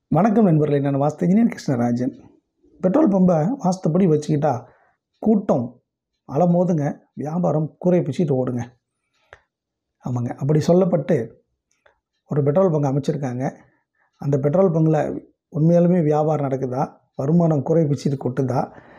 வணக்கம் நண்பர்களே நான் வாஸ்து இன்ஜினியர் கிருஷ்ணராஜன் பெட்ரோல் பம்பை வாஸ்துப்படி வச்சுக்கிட்டா கூட்டம் அலமோதுங்க வியாபாரம் கூரை பிச்சுட்டு ஓடுங்க ஆமாங்க அப்படி சொல்லப்பட்டு ஒரு பெட்ரோல் பங்கு அமைச்சிருக்காங்க அந்த பெட்ரோல் பங்கில் உண்மையாலுமே வியாபாரம் நடக்குதா வருமானம் குறை பிச்சுட்டு கொட்டுதா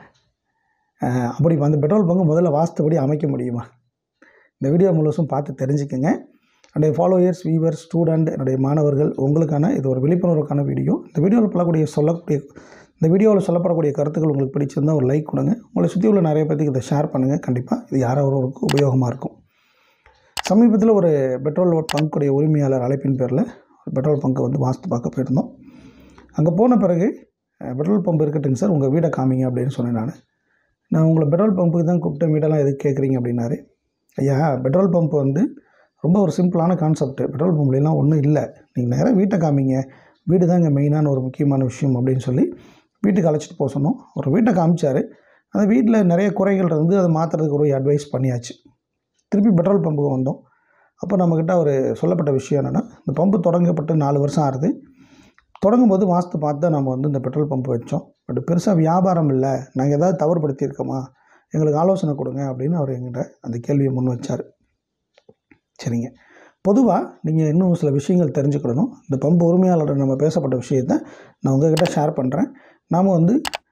அஹ், அப்படி அந்த பெட்ரோல் பங்கு முதல்ல வாஸ்துப்படி அமைக்க முடியுமா இந்த வீடியோ முழுசும் பார்த்து தெரிஞ்சுக்கங்க என்னுடைய ஃபாலோயர்ஸ் வீவர்ஸ் ஸ்டூடெண்ட் என்னுடைய மாணவர்கள் உங்களுக்கான இது ஒரு விழிப்புணர்வுக்கான வீடியோ இந்த வீடியோவில் சொல்லக்கூடிய சொல்லக்கூடிய இந்த வீடியோவில் சொல்லப்படக்கூடிய கருத்துக்கள் உங்களுக்கு பிடிச்சிருந்தால் ஒரு லைக் கொடுங்க உங்களை சுற்றி உள்ள நிறைய பேருக்கு இதை ஷேர் பண்ணுங்கள் கண்டிப்பாக இது யாரோ ஒருவருக்கு உபயோகமாக இருக்கும் சமீபத்தில் ஒரு பெட்ரோல் பங்குடைய உரிமையாளர் அழைப்பின் பேரில் ஒரு பெட்ரோல் பங்கை வந்து வாஸ்து பார்க்க போயிருந்தோம் அங்கே போன பிறகு அஹ், பெட்ரோல் பம்ப் இருக்கட்டுங்க சார் உங்கள் வீடை காமிங்க அப்படின்னு சொன்னேன் நான் நான் உங்களை பெட்ரோல் பம்புக்கு தான் கூப்பிட்டேன் வீடெல்லாம் எதுக்கு கேட்குறீங்க அப்படின்னாரு ஐயா பெட்ரோல் பம்ப் வந்து ரொம்ப ஒரு சிம்பிளான கான்செப்ட் பெட்ரோல் பம்ப்லாம் ஒன்றும் இல்லை நீங்கள் நேராக வீட்டை காமிங்க வீடு தான் இங்கே மெயினான ஒரு முக்கியமான விஷயம் அப்படின்னு சொல்லி வீட்டுக்கு அழைச்சிட்டு போக சொன்னோம் ஒரு வீட்டை காமிச்சார் அந்த வீட்டில் நிறைய குறைகள் இருந்து அதை மாற்றுறதுக்கு ஒரு அட்வைஸ் பண்ணியாச்சு திருப்பி பெட்ரோல் பம்புக்கு வந்தோம் அப்போ நம்மக்கிட்ட ஒரு சொல்லப்பட்ட விஷயம் என்னென்னா இந்த பம்பு தொடங்கப்பட்டு நாலு வருஷம் ஆகுது தொடங்கும் போது வாஸ்து பார்த்து தான் நம்ம வந்து இந்த பெட்ரோல் பம்பு வச்சோம் பட் பெருசாக வியாபாரம் இல்லை நாங்கள் ஏதாவது தவறுபடுத்தியிருக்கோமா எங்களுக்கு ஆலோசனை கொடுங்க அப்படின்னு அவர் எங்கிட்ட அந்த கேள்வியை முன் வச்சார் சரிங்க பொதுவாக நீங்கள் இன்னும் சில விஷயங்கள் தெரிஞ்சுக்கிடணும் இந்த பம்பு உரிமையாளர் நம்ம பேசப்பட்ட விஷயத்த நான் உங்ககிட்ட ஷேர் பண்ணுறேன் நாம் வந்து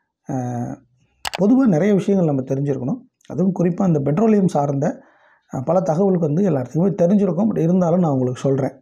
பொதுவாக நிறைய விஷயங்கள் நம்ம தெரிஞ்சிருக்கணும் அதுவும் குறிப்பாக இந்த பெட்ரோலியம் சார்ந்த அஹ், பல தகவலுக்கு வந்து எல்லாத்துக்குமே தெரிஞ்சிருக்கும் பட் இருந்தாலும் நான் உங்களுக்கு சொல்கிறேன்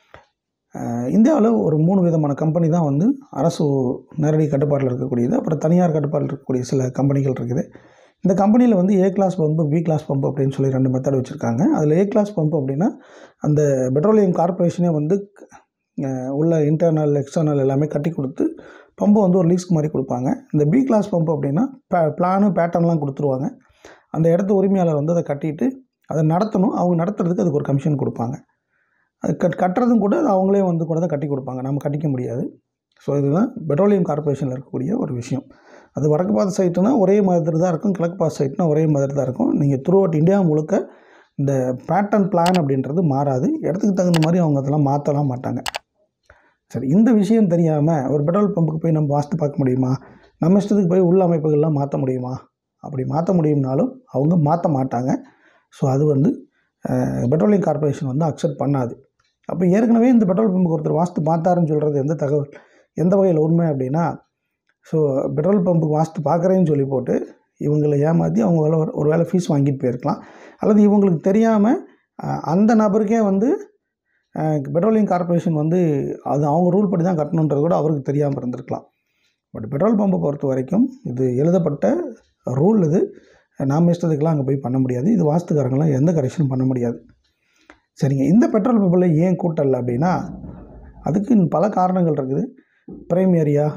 இந்தியாவில் ஒரு மூணு விதமான கம்பெனி தான் வந்து அரசு நேரடி கட்டுப்பாட்டில் இருக்கக்கூடியது அப்புறம் தனியார் கட்டுப்பாட்டில் இருக்கக்கூடிய சில கம்பெனிகள் இருக்குது இந்த கம்பெனியில் வந்து A class pump B class pump அப்படின்னு சொல்லி ரெண்டு மெத்தட் வச்சுருக்காங்க அதில் ஏ கிளாஸ் பம்பு அப்படின்னா அந்த பெட்ரோலியம் கார்ப்பரேஷனே வந்து அஹ், உள்ள இன்டர்னல் எக்ஸ்டர்னல் எல்லாமே கட்டி கொடுத்து பம்பை வந்து ஒரு லீஸ்க்கு மாதிரி கொடுப்பாங்க இந்த பி கிளாஸ் பம்பு அப்படின்னா பே பிளானு பேட்டர்ன்லாம் கொடுத்துருவாங்க அந்த இடத்து உரிமையாளர் வந்து அதை கட்டிட்டு அதை நடத்தணும் அவங்க நடத்துறதுக்கு அதுக்கு ஒரு கமிஷன் கொடுப்பாங்க அது கட் கட்டுறதும் கூட அது அவங்களே வந்து கூட தான் கட்டி கொடுப்பாங்க நம்ம கட்டிக்க முடியாது ஸோ இதுதான் பெட்ரோலியம் கார்ப்பரேஷனில் இருக்கக்கூடிய ஒரு விஷயம் அது வடக்கு பார்த்த சைட்டுனா ஒரே மாதிரி தான் இருக்கும் கிழக்கு பார்த்த சைட்னா ஒரே மாதிரி தான் இருக்கும் நீங்கள் த்ரூ அவுட் இந்தியா முழுக்க இந்த பேட்டர்ன் பிளான் அப்படின்றது மாறாது இடத்துக்கு தகுந்த மாதிரி அவங்க அதெல்லாம் மாற்றலாம் மாட்டாங்க சரி இந்த விஷயம் தெரியாமல் ஒரு பெட்ரோல் பம்புக்கு போய் நம்ம வாஸ்து பார்க்க முடியுமா நம்ம இஷ்டத்துக்கு போய் உள்ள அமைப்புகள்லாம் மாற்ற முடியுமா அப்படி மாற்ற முடியும்னாலும் அவங்க மாற்ற மாட்டாங்க ஸோ அது வந்து பெட்ரோலியம் கார்ப்பரேஷன் வந்து அக்செப்ட் பண்ணாது அப்போ ஏற்கனவே இந்த பெட்ரோல் பம்புக்கு ஒருத்தர் வாஸ்து பார்த்தாருன்னு சொல்கிறது எந்த தகவல் எந்த வகையில் உண்மை அப்படின்னா ஸோ பெட்ரோல் பம்புக்கு வாஸ்து பார்க்குறேன்னு சொல்லி போட்டு இவங்களை ஏமாற்றி அவங்க வேலை ஒரு வேலை ஃபீஸ் வாங்கிட்டு போயிருக்கலாம் அல்லது இவங்களுக்கு தெரியாமல் அந்த நபருக்கே வந்து பெட்ரோலியம் கார்ப்பரேஷன் வந்து அது அவங்க ரூல் படி தான் கட்டணுன்றது கூட அவருக்கு தெரியாமல் இருந்திருக்கலாம் பட் பெட்ரோல் பம்பை பொறுத்த வரைக்கும் இது எழுதப்பட்ட ரூல் இது நாம் இஷ்டத்துக்கெல்லாம் அங்கே போய் பண்ண முடியாது இது வாஸ்துக்காரங்களாம் எந்த கரெக்ஷனும் பண்ண முடியாது சரிங்க இந்த பெட்ரோல் பம்பில் ஏன் கூட்டல அப்படின்னா அதுக்கு பல காரணங்கள் இருக்குது prime area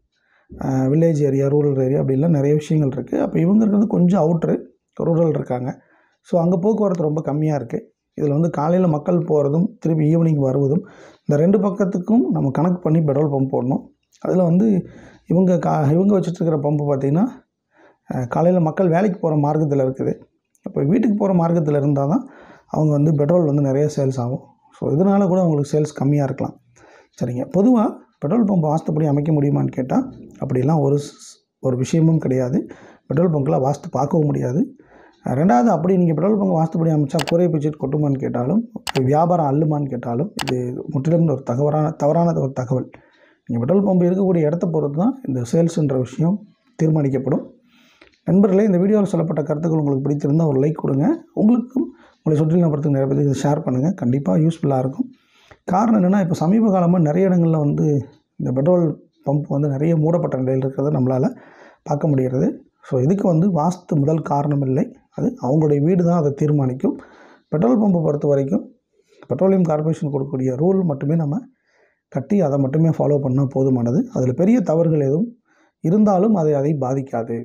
village area rural area அப்படிலாம் நிறைய விஷயங்கள் இருக்குது அப்போ இவங்க இருக்கிறது கொஞ்சம் அவுட்ரு ரூரல் இருக்காங்க ஸோ அங்கே போக்குவரத்து ரொம்ப கம்மியாக இருக்குது இதில் வந்து காலையில் மக்கள் போகிறதும் திருப்பி ஈவினிங் வருவதும் இந்த ரெண்டு பக்கத்துக்கும் நம்ம கணக்கு பண்ணி பெட்ரோல் பம்ப் போடணும் அதில் வந்து இவங்க கா இவங்க வச்சுட்டு இருக்கிற பம்பு பார்த்திங்கன்னா காலையில் மக்கள் வேலைக்கு போகிற மார்க்கத்தில் இருக்குது அப்போ வீட்டுக்கு போகிற மார்க்கத்தில் இருந்தால் தான் அவங்க வந்து பெட்ரோல் வந்து நிறைய சேல்ஸ் ஆகும் ஸோ இதனால் கூட அவங்களுக்கு சேல்ஸ் கம்மியாக இருக்கலாம் சரிங்க பொதுவாக பெட்ரோல் பம்ப் வாஸ்துப்படி அமைக்க முடியுமான்னு கேட்டால் அப்படிலாம் ஒரு ஸ்- ஒரு விஷயமும் கிடையாது பெட்ரோல் பங்கில் வாஸ்து பார்க்கவும் முடியாது அஹ் ரெண்டாவது அப்படி நீங்கள் பெட்ரோல் பங்க் வாஸ்துப்படி அமைச்சா குறை பிச்சுட்டு கொட்டுமான்னு கேட்டாலும் வியாபாரம் அள்ளுமான்னு கேட்டாலும் இது முற்றிலும் ஒரு தகவலான தவறான ஒரு தகவல் நீங்கள் பெட்ரோல் பம்பு இருக்கக்கூடிய இடத்த பொறுத்து தான் இந்த சேல்ஸுன்ற விஷயம் தீர்மானிக்கப்படும் நண்பர்களே இந்த வீடியோவில் சொல்லப்பட்ட கருத்துக்கள் உங்களுக்கு பிடித்திருந்தால் ஒரு லைக் கொடுங்க உங்களுக்கும் உங்களை சுற்றி நபரத்துக்கு நிறைய பேருக்கு இதை ஷேர் பண்ணுங்கள் கண்டிப்பாக யூஸ்ஃபுல்லாக இருக்கும் காரணம் என்னென்னா இப்போ சமீப காலமாக நிறைய இடங்களில் வந்து இந்த பெட்ரோல் பம்ப் வந்து நிறைய மூடப்பட்ட நிலையில் இருக்கிறத நம்மளால் பார்க்க முடிகிறது ஸோ இதுக்கு வந்து வாஸ்து முதல் காரணம் இல்லை அது அவங்களுடைய வீடு தான் அதை தீர்மானிக்கும் பெட்ரோல் பம்பை பொறுத்த வரைக்கும் பெட்ரோலியம் கார்ப்பரேஷன் கொடுக்கக்கூடிய ரூல் மட்டுமே நம்ம கட்டி அதை மட்டுமே ஃபாலோ பண்ணால் போதுமானது அதில் பெரிய தவறுகள் எதுவும் இருந்தாலும் அதை அதை பாதிக்காது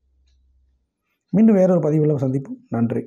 மீண்டும் வேறொரு பதிவில் சந்திப்போம் நன்றி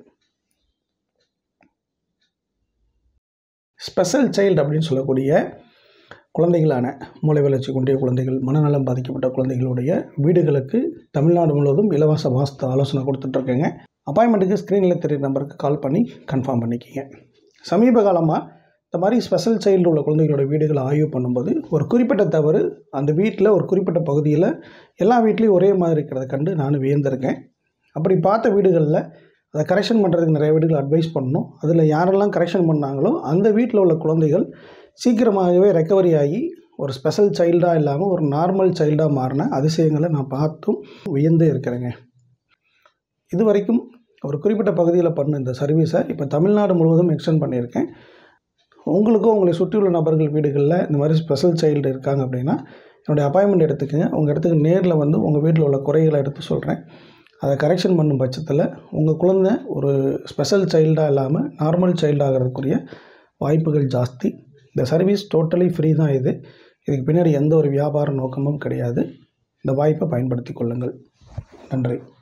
ஸ்பெஷல் சைல்டு அப்படின்னு சொல்லக்கூடிய குழந்தைகளான மூளை வளர்ச்சி குன்றிய குழந்தைகள் மனநலம் பாதிக்கப்பட்ட குழந்தைகளுடைய வீடுகளுக்கு தமிழ்நாடு முழுவதும் இலவச வாஸ்து ஆலோசனை கொடுத்துட்ருக்கேங்க அப்பாயின்மெண்ட்டுக்கு ஸ்க்ரீனில் தெரியுற நம்பருக்கு கால் பண்ணி கன்ஃபார்ம் பண்ணிக்கிங்க சமீப காலமாக இந்த மாதிரி ஸ்பெஷல் சைல்டு உள்ள குழந்தைகளோட வீடுகளை ஆய்வு பண்ணும்போது ஒரு குறிப்பிட்ட தவறு அந்த வீட்டில் ஒரு குறிப்பிட்ட பகுதியில் எல்லா வீட்லேயும் ஒரே மாதிரி இருக்கிறத கண்டு நான் வியந்திருக்கேன் அப்படி பார்த்த வீடுகளில் அதை கரெக்ஷன் பண்ணுறதுக்கு நிறைய வீடுகள் அட்வைஸ் பண்ணணும் அதில் யாரெல்லாம் கரெக்ஷன் பண்ணாங்களோ அந்த வீட்டில் உள்ள குழந்தைகள் சீக்கிரமாகவே ரெக்கவரி ஆகி ஒரு ஸ்பெஷல் சைல்டாக இல்லாமல் ஒரு நார்மல் சைல்டாக மாறின அதிசயங்களை நான் பார்த்தும் வியந்து இருக்கிறேங்க இது வரைக்கும் ஒரு குறிப்பிட்ட பகுதியில் பண்ண இந்த சர்வீஸை இப்போ தமிழ்நாடு முழுவதும் எக்ஸ்டெண்ட் பண்ணியிருக்கேன் உங்களுக்கும் உங்களை சுற்றியுள்ள நபர்கள் வீடுகளில் இந்த மாதிரி ஸ்பெஷல் சைல்டு இருக்காங்க அப்படின்னா என்னுடைய அப்பாயின்மெண்ட் எடுத்துக்கங்க உங்கள் இடத்துக்கு நேரில் வந்து உங்கள் வீட்டில் உள்ள குறைகளை எடுத்து சொல்கிறேன் அதை கரெக்ஷன் பண்ணும் பட்சத்தில் உங்கள் குழந்தை ஒரு ஸ்பெஷல் சைல்டாக இல்லாமல் நார்மல் சைல்டு ஆகிறதுக்குரிய வாய்ப்புகள் ஜாஸ்தி இந்த சர்வீஸ் டோட்டலி ஃப்ரீ தான் இது இதுக்கு பின்னாடி எந்த ஒரு வியாபார நோக்கமும் கிடையாது இந்த வாய்ப்பை பயன்படுத்தி கொள்ளுங்கள் நன்றி